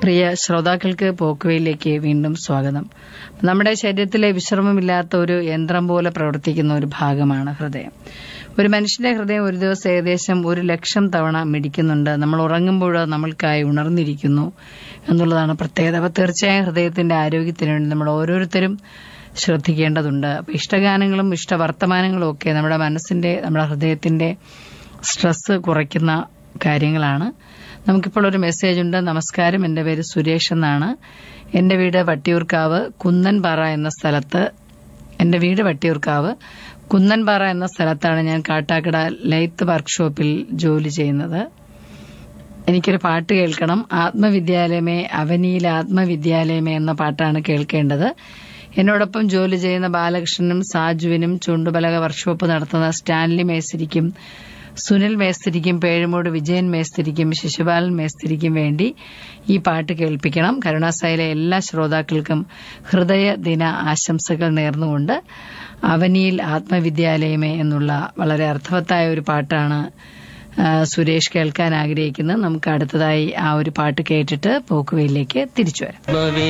പ്രിയ ശ്രോതാക്കൾക്ക് പോക്കുവയിലേക്ക് വീണ്ടും സ്വാഗതം നമ്മുടെ ശരീരത്തിലെ വിശ്രമമില്ലാത്ത ഒരു യന്ത്രം പോലെ പ്രവർത്തിക്കുന്ന ഒരു ഭാഗമാണ് ഹൃദയം ഒരു മനുഷ്യന്റെ ഹൃദയം ഒരു ദിവസം ഏകദേശം ഒരു ലക്ഷം തവണ മിടിക്കുന്നുണ്ട് നമ്മൾ ഉറങ്ങുമ്പോൾ നമ്മൾക്കായി ഉണർന്നിരിക്കുന്നു എന്നുള്ളതാണ് പ്രത്യേകത അപ്പോൾ തീർച്ചയായും ഹൃദയത്തിന്റെ ആരോഗ്യത്തിന് വേണ്ടി നമ്മൾ ഓരോരുത്തരും ശ്രദ്ധിക്കേണ്ടതുണ്ട് അപ്പോൾ ഇഷ്ടഗാനങ്ങളും ഇഷ്ടവർത്തമാനങ്ങളും ഒക്കെ നമ്മുടെ മനസ്സിന്റെ നമ്മുടെ ഹൃദയത്തിന്റെ സ്ട്രെസ് കുറയ്ക്കുന്ന കാര്യങ്ങളാണ് നമുക്കിപ്പോൾ ഒരു മെസ്സേജ് ഉണ്ട് നമസ്കാരം എന്റെ പേര് സുരേഷ് എന്നാണ് എന്റെ വീട് വട്ടിയൂർക്കാവ് കുന്നൻപാറ എന്ന സ്ഥലത്ത് എന്റെ വീട് വട്ടിയൂർക്കാവ് കുന്നൻപാറ എന്ന സ്ഥലത്താണ് ഞാൻ കാട്ടാക്കട ലൈത്ത് വർക്ക്ഷോപ്പിൽ ജോലി ചെയ്യുന്നത് എനിക്കൊരു പാട്ട് കേൾക്കണം ആത്മവിദ്യാലയമേ അവനിയിൽ ആത്മവിദ്യാലയമേ എന്ന പാട്ടാണ് കേൾക്കേണ്ടത് എന്നോടൊപ്പം ജോലി ചെയ്യുന്ന ബാലകൃഷ്ണനും സാജുവിനും ചുണ്ടുപലക വർക്ക്ഷോപ്പ് നടത്തുന്ന സ്റ്റാൻലി മേസ്തിരിക്കും സുനിൽ മേസ്തിരിക്കും പേഴുമൂട് വിജയൻ മേസ്തിരിക്കും ശിശുപാലൻ മേസ്തിരിക്കും വേണ്ടി ഈ പാട്ട് കേൾപ്പിക്കണം കരുണാസായിലെ എല്ലാ ശ്രോതാക്കൾക്കും ഹൃദയ ദിന ആശംസകൾ നേർന്നുകൊണ്ട് അവനിയിൽ ആത്മവിദ്യാലയമേ എന്നുള്ള വളരെ അർത്ഥവത്തായ ഒരു പാട്ടാണ് ആ, സുരേഷ് കേൾക്കാൻ ആഗ്രഹിക്കുന്നത് നമുക്ക് അടുത്തതായി ആ ഒരു പാട്ട് കേട്ടിട്ട് പോക്കുവയിലേക്ക് തിരിച്ചു വരാം ആത്മവിദ്യാലയമേ